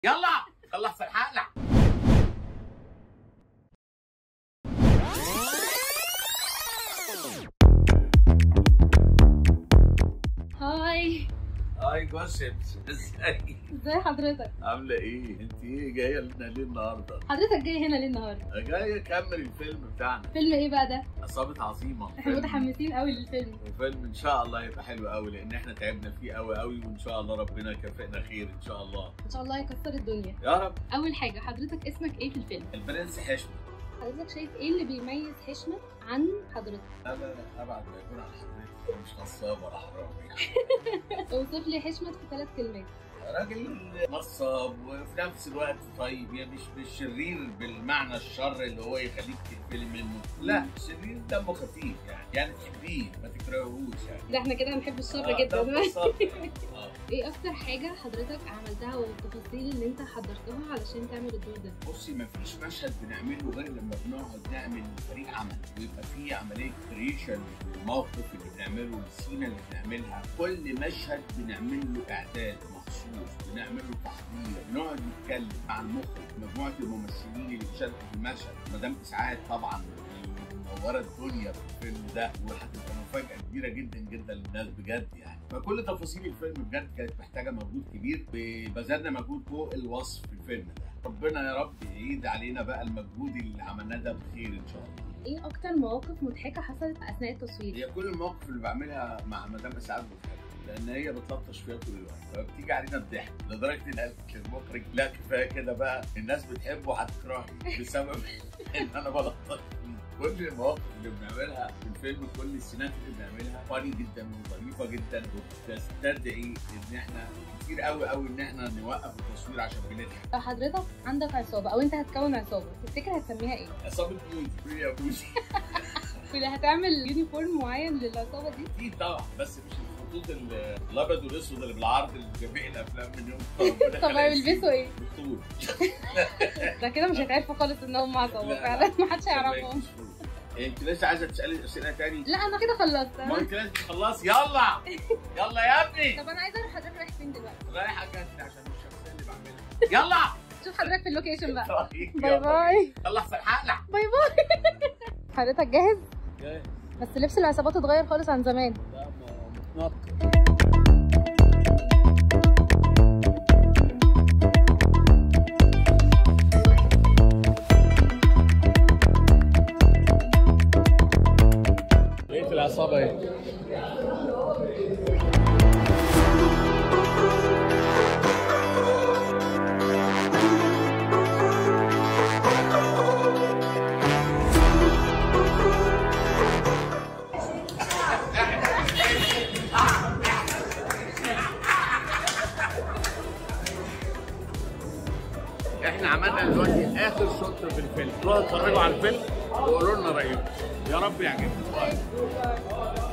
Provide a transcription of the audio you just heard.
يلا خلص الحلقه هاي هاي جوسب ازاي ازي حضرتك عامله ايه انت ايه جايه لنا ليه النهارده حضرتك جاي هنا ليه النهارده جايه اكمل الفيلم بتاعنا فيلم ايه بقى ده عصابه عظيمه احنا فيلم- متحمسين قوي للفيلم وفيلم ان شاء الله يبقى حلو قوي لان احنا تعبنا فيه قوي قوي وان شاء الله ربنا يكافئنا خير ان شاء الله ان شاء الله يكسر الدنيا يا رب اول حاجه حضرتك اسمك ايه في الفيلم البرنس حشمه حضرتك شايف ايه اللي بيميز حشمت عن حضرتك انا ابعد ما يكون عن حضرتك مش نصاب ولا حرامي اوصف لي حشمت في ثلاث كلمات راجل نصاب وفي نفس الوقت طيب يعني مش مش شرير بالمعنى الشر اللي هو يخليك تقفلي منه لا شرير دمه خفيف يعني يعني تحبيه ما تكرهوش يعني ده احنا كده بنحب الشر آه، جدا ده ببساطة يعني. آه. ايه اكتر حاجه حضرتك عملتها والتفاصيل اللي انت حضرتها علشان تعمل الدور ده بصي ما فيش مشهد بنعمله غير لما بنقعد نعمل فريق عمل ويبقى في عمليه كريشن للموقف اللي بنعمله السينه اللي بنعملها كل مشهد بنعمل له اعداد مخصوص بنعمل له تحضير بنقعد نتكلم مع المخرج مجموعه الممثلين اللي بيشاركوا في المشهد مدام اسعاد طبعا منوره الدنيا في الفيلم ده وهتبقى مفاجاه كبيره جدا جدا للناس بجد يعني فكل تفاصيل الفيلم بجد كانت محتاجه مجهود كبير وبذلنا مجهود فوق الوصف في الفيلم ده ربنا يا رب يعيد علينا بقى المجهود اللي عملناه ده بخير ان شاء الله ايه اكتر مواقف مضحكه حصلت اثناء التصوير هي كل المواقف اللي بعملها مع مدام اسعاد مضحكه لان هي بتلطش فيها طول الوقت فبتيجي علينا الضحك لدرجه ان قالت للمخرج لا كفايه كده بقى الناس بتحبه هتكرهني بسبب ان انا بلطش فيه كل المواقف اللي بنعملها في الفيلم كل السينات اللي بنعملها فاني جدا وظريفه جدا وبتستدعي ان احنا كتير قوي قوي ان احنا نوقف التصوير عشان بنضحك حضرتك عندك عصابه او انت هتكون عصابه تفتكر هتسميها ايه عصابه بوزي يا بوزي واللي هتعمل يونيفورم معين للعصابه دي اكيد طبعا بس مش الخطوط ال- الابيض والاسود اللي بالعرض اللي في جميع الافلام من يوم ربنا طب خلق هيلبسوا ايه؟ بالطول ده كده مش هيتعرفوا خالص ان هم عصابه لا. فعلا محدش هيعرفهم إيه، انت لسه عايزه تسالي اسئله تاني لا انا كده خلصت ما انت لازم تخلصي يلا يلا يا ابني طب انا عايزه اعرف حضرتك رايح فين دلوقتي رايحه جد عشان الشخصيه اللي بعملها يلا شوف حضرتك في اللوكيشن بقى طيب، باي يلا. باي خلص الحلقه باي باي حضرتك جاهز جاي. بس لبس العصابات اتغير خالص عن زمان لا ما متنطط بقيت العصابه ايه احنا عملنا دلوقتي اخر شوط في الفيلم روحوا اتفرجوا على الفيلم وقولوا لنا رايكم يا رب يعجبكم